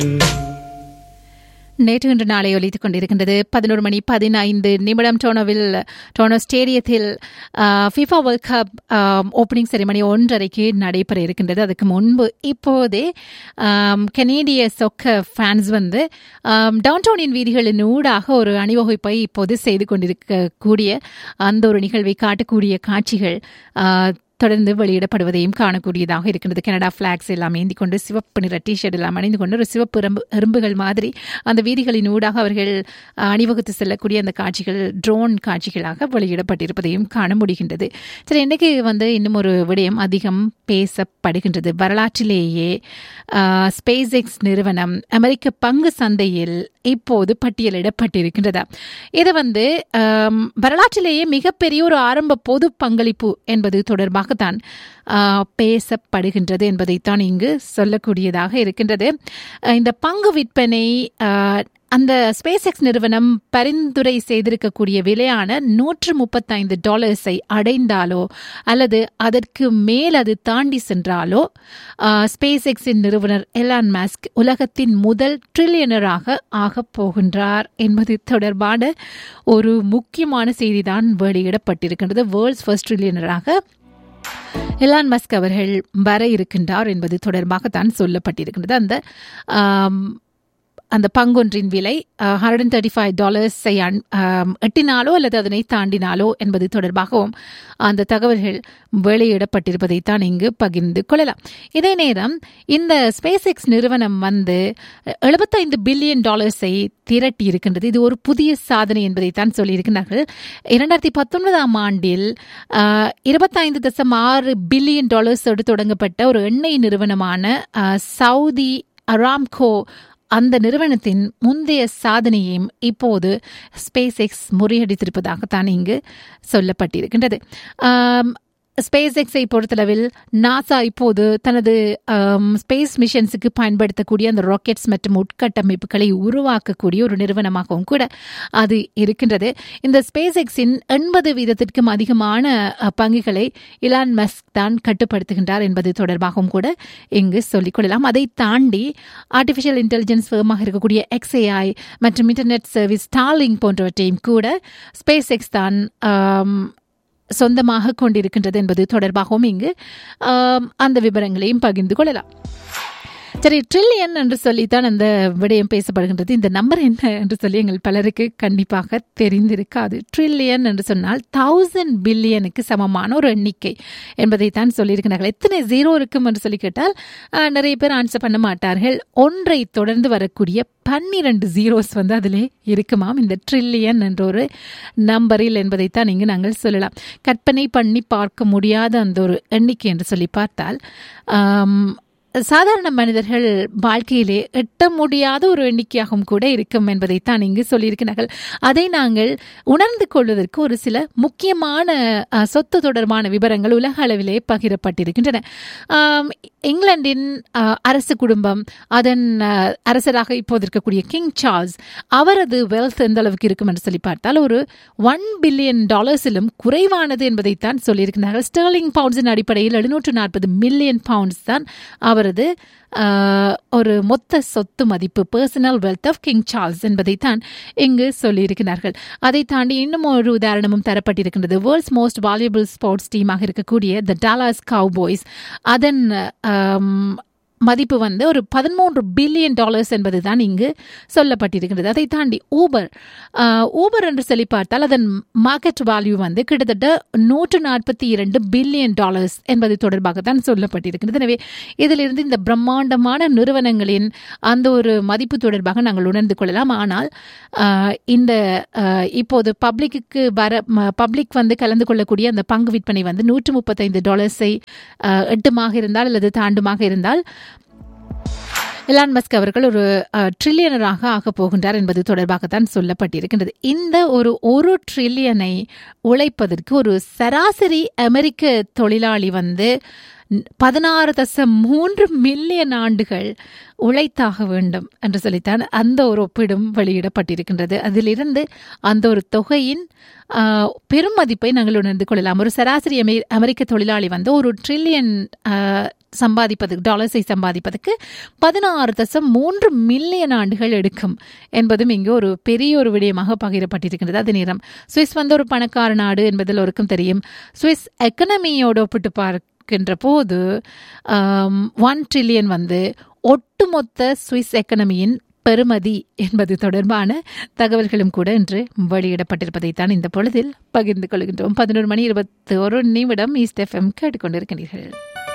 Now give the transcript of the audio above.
நேற்று இன்று நாளை ஒலித்துக் கொண்டிருக்கின்றது பதினோரு மணி பதினைந்து நிமிடம் டோனோவில் டோனோ ஸ்டேடியத்தில் FIFA World Cup opening ceremony ஒன்றரைக்கு நடைபெற இருக்கின்றது அதுக்கு முன்பு இப்போதே கனேடிய சொக்க ஃபேன்ஸ் வந்து டவுன் டவுனின் வீதிகளின் ஊடாக ஒரு அணிவகுப்பை இப்போது செய்து கொண்டிருக்கக்கூடிய அந்த ஒரு நிகழ்வை காட்டக்கூடிய காட்சிகள் தொடர்ந்து வெளியிடப்படுவதையும் காணக்கூடியதாக இருக்கின்றது கனடா பிளாக்ஸ் எல்லாம் ஏந்தி கொண்டு சிவப்பு நிற டிஷர்ட் எல்லாம் அணிந்து கொண்டு ஒரு சிவப்பு எறும்பு எறும்புகள் மாதிரி அந்த வீதிகளின் ஊடாக அவர்கள் அணிவகுத்து செல்லக்கூடிய அந்த காட்சிகள் ட்ரோன் காட்சிகளாக வெளியிடப்பட்டிருப்பதையும் காண முடிகின்றது சரி இன்றைக்கு வந்து இன்னும் ஒரு விடயம் அதிகம் பேசப்படுகின்றது வரலாற்றிலேயே ஸ்பேஸ் எக்ஸ் நிறுவனம் அமெரிக்க பங்கு சந்தையில் இப்போது பட்டியலிடப்பட்டிருக்கின்றதா இது வந்து வரலாற்றிலேயே மிகப்பெரிய ஒரு ஆரம்ப பொது பங்களிப்பு என்பது தொடர்பாக தான் பேசப்படுகின்றது என்பதைத்தான் இங்கு சொல்லக்கூடியதாக இருக்கின்றது இந்த பங்கு விற்பனை அந்த ஸ்பேஸ் எக்ஸ் நிறுவனம் பரிந்துரை செய்திருக்கக்கூடிய விலையான நூற்று முப்பத்தைந்து டாலர்ஸை அடைந்தாலோ அல்லது அதற்கு மேல் அது தாண்டி சென்றாலோ ஸ்பேஸ் எக்ஸின் நிறுவனர் எலான் மாஸ்க் உலகத்தின் முதல் ட்ரில்லியனராக ஆகப் போகின்றார் என்பது தொடர்பான ஒரு முக்கியமான செய்திதான் வெளியிடப்பட்டிருக்கின்றது வேர்ல்ட்ஸ் ஃபர்ஸ்ட் ட்ரில்லியனராக எலான் மஸ்க் அவர்கள் வர இருக்கின்றார் என்பது தொடர்பாகத்தான் சொல்லப்பட்டிருக்கின்றது அந்த அந்த பங்கொன்றின் விலை ஹண்ட்ரட் அண்ட் தேர்ட்டி ஃபைவ் டாலர்ஸை எட்டினாலோ அல்லது அதனை தாண்டினாலோ என்பது தொடர்பாகவும் அந்த தகவல்கள் வெளியிடப்பட்டிருப்பதைத்தான் இங்கு பகிர்ந்து கொள்ளலாம் இதே நேரம் இந்த ஸ்பேஸ் எக்ஸ் நிறுவனம் வந்து எழுபத்தைந்து பில்லியன் டாலர்ஸை திரட்டி இருக்கின்றது இது ஒரு புதிய சாதனை என்பதைத்தான் சொல்லியிருக்கிறார்கள் இரண்டாயிரத்தி பத்தொன்பதாம் ஆண்டில் இருபத்தைந்து தசம் ஆறு பில்லியன் டாலர்ஸோடு தொடங்கப்பட்ட ஒரு எண்ணெய் நிறுவனமான சவுதி அராம்கோ அந்த நிறுவனத்தின் முந்தைய சாதனையையும் இப்போது ஸ்பேஸ் எக்ஸ் முறியடித்திருப்பதாகத்தான் இங்கு சொல்லப்பட்டிருக்கின்றது ஸ்பேஸ் எக்ஸை பொறுத்தளவில் நாசா இப்போது தனது ஸ்பேஸ் மிஷன்ஸுக்கு பயன்படுத்தக்கூடிய அந்த ராக்கெட்ஸ் மற்றும் உட்கட்டமைப்புகளை உருவாக்கக்கூடிய ஒரு நிறுவனமாகவும் கூட அது இருக்கின்றது இந்த ஸ்பேஸ் எக்ஸின் எண்பது வீதத்திற்கும் அதிகமான பங்குகளை இலான் மஸ்க் தான் கட்டுப்படுத்துகின்றார் என்பது தொடர்பாகவும் கூட இங்கு சொல்லிக்கொள்ளலாம் அதை தாண்டி ஆர்டிஃபிஷியல் இன்டெலிஜென்ஸ் ஃபேமாக இருக்கக்கூடிய எக்ஸ்ஏஐ மற்றும் இன்டர்நெட் சர்வீஸ் ஸ்டாலிங் போன்றவற்றையும் கூட ஸ்பேஸ் எக்ஸ் தான் சொந்தமாக கொண்டிருக்கின்றது என்பது தொடர்பாகவும் இங்கு அந்த விவரங்களையும் பகிர்ந்து கொள்ளலாம் சரி ட்ரில்லியன் என்று சொல்லித்தான் அந்த விடயம் பேசப்படுகின்றது இந்த நம்பர் என்ன என்று சொல்லி எங்கள் பலருக்கு கண்டிப்பாக தெரிந்திருக்காது ட்ரில்லியன் என்று சொன்னால் தௌசண்ட் பில்லியனுக்கு சமமான ஒரு எண்ணிக்கை என்பதைத்தான் சொல்லியிருக்கிறார்கள் எத்தனை ஜீரோ இருக்கும் என்று சொல்லி கேட்டால் நிறைய பேர் ஆன்சர் பண்ண மாட்டார்கள் ஒன்றை தொடர்ந்து வரக்கூடிய பன்னிரண்டு ஜீரோஸ் வந்து அதிலே இருக்குமாம் இந்த ட்ரில்லியன் என்ற ஒரு நம்பரில் என்பதைத்தான் இங்கு நாங்கள் சொல்லலாம் கற்பனை பண்ணி பார்க்க முடியாத அந்த ஒரு எண்ணிக்கை என்று சொல்லி பார்த்தால் சாதாரண மனிதர்கள் வாழ்க்கையிலே எட்ட முடியாத ஒரு எண்ணிக்கையாகவும் கூட இருக்கும் என்பதைத்தான் இங்கு சொல்லியிருக்கிறார்கள் அதை நாங்கள் உணர்ந்து கொள்வதற்கு ஒரு சில முக்கியமான சொத்து தொடர்பான விவரங்கள் உலக அளவிலே பகிரப்பட்டிருக்கின்றன இங்கிலாந்தின் அரசு குடும்பம் அதன் அரசராக இப்போது இருக்கக்கூடிய கிங் சார்ல்ஸ் அவரது வெல்த் எந்த அளவுக்கு இருக்கும் என்று சொல்லி பார்த்தால் ஒரு ஒன் பில்லியன் டாலர்ஸிலும் குறைவானது என்பதைத்தான் சொல்லியிருக்கிறார்கள் ஸ்டெர்லிங் பவுண்ட்ஸின் அடிப்படையில் எழுநூற்று நாற்பது மில்லியன் பவுண்ட்ஸ் தான் அவரது ஒரு மொத்த சொத்து மதிப்பு personal wealth of King Charles என்பதைத்தான் இங்கு சொல்லியிருக்கிறார்கள் அதை தாண்டி இன்னும் ஒரு உதாரணமும் தரப்பட்டிருக்கின்றது வேர்ல்ட்ஸ் மோஸ்ட் வால்யூபிள் ஸ்போர்ட்ஸ் டீமாக இருக்கக்கூடிய த டாலாஸ் கவ் பாய்ஸ் அதன் மதிப்பு வந்து ஒரு பதிமூன்று பில்லியன் டாலர்ஸ் என்பது தான் இங்கு சொல்லப்பட்டிருக்கிறது அதை தாண்டி ஊபர் ஊபர் என்று சொல்லி பார்த்தால் அதன் மார்க்கெட் வேல்யூ வந்து கிட்டத்தட்ட நூற்று நாற்பத்தி இரண்டு பில்லியன் டாலர்ஸ் என்பது தொடர்பாக தான் சொல்லப்பட்டிருக்கிறது எனவே இதிலிருந்து இந்த பிரம்மாண்டமான நிறுவனங்களின் அந்த ஒரு மதிப்பு தொடர்பாக நாங்கள் உணர்ந்து கொள்ளலாம் ஆனால் இந்த இப்போது பப்ளிக்கு வர பப்ளிக் வந்து கலந்து கொள்ளக்கூடிய அந்த பங்கு விற்பனை வந்து நூற்று முப்பத்தைந்து டாலர்ஸை எட்டுமாக இருந்தால் அல்லது தாண்டுமாக இருந்தால் எலான் மஸ்க் அவர்கள் ஒரு ட்ரில்லியனராக ஆகப் போகின்றார் என்பது தொடர்பாகத்தான் சொல்லப்பட்டிருக்கின்றது இந்த ஒரு ஒரு ட்ரில்லியனை உழைப்பதற்கு ஒரு சராசரி அமெரிக்க தொழிலாளி வந்து பதினாறு தசம் மூன்று மில்லியன் ஆண்டுகள் உழைத்தாக வேண்டும் என்று சொல்லித்தான் அந்த ஒரு ஒப்பிடும் வெளியிடப்பட்டிருக்கின்றது அதிலிருந்து அந்த ஒரு தொகையின் பெரும் மதிப்பை நாங்கள் உணர்ந்து கொள்ளலாம் ஒரு சராசரி அமெரிக்க தொழிலாளி வந்து ஒரு ட்ரில்லியன் சம்பாதிப்பதற்கு டாலர்ஸை சம்பாதிப்பதற்கு பதினாறு தசம் மூன்று மில்லியன் ஆண்டுகள் எடுக்கும் என்பதும் இங்கு ஒரு பெரிய ஒரு விடயமாக பகிரப்பட்டிருக்கின்றது அதே நேரம் சுவிஸ் வந்து ஒரு பணக்கார நாடு என்பதில் ஒருக்கும் தெரியும் சுவிஸ் எக்கனமியோடு ஒப்பிட்டு பார்க்கின்ற போது ஒன் ட்ரில்லியன் வந்து ஒட்டுமொத்த சுவிஸ் எக்கனமியின் பெறுமதி என்பது தொடர்பான தகவல்களும் கூட இன்று வெளியிடப்பட்டிருப்பதைத்தான் இந்த பொழுதில் பகிர்ந்து கொள்கின்றோம் பதினோரு மணி இருபத்தி ஒரு நிமிடம் ஈஸ்ட் எஃப்எம் கேட்டுக்கொண்டிருக்கிறீர்கள்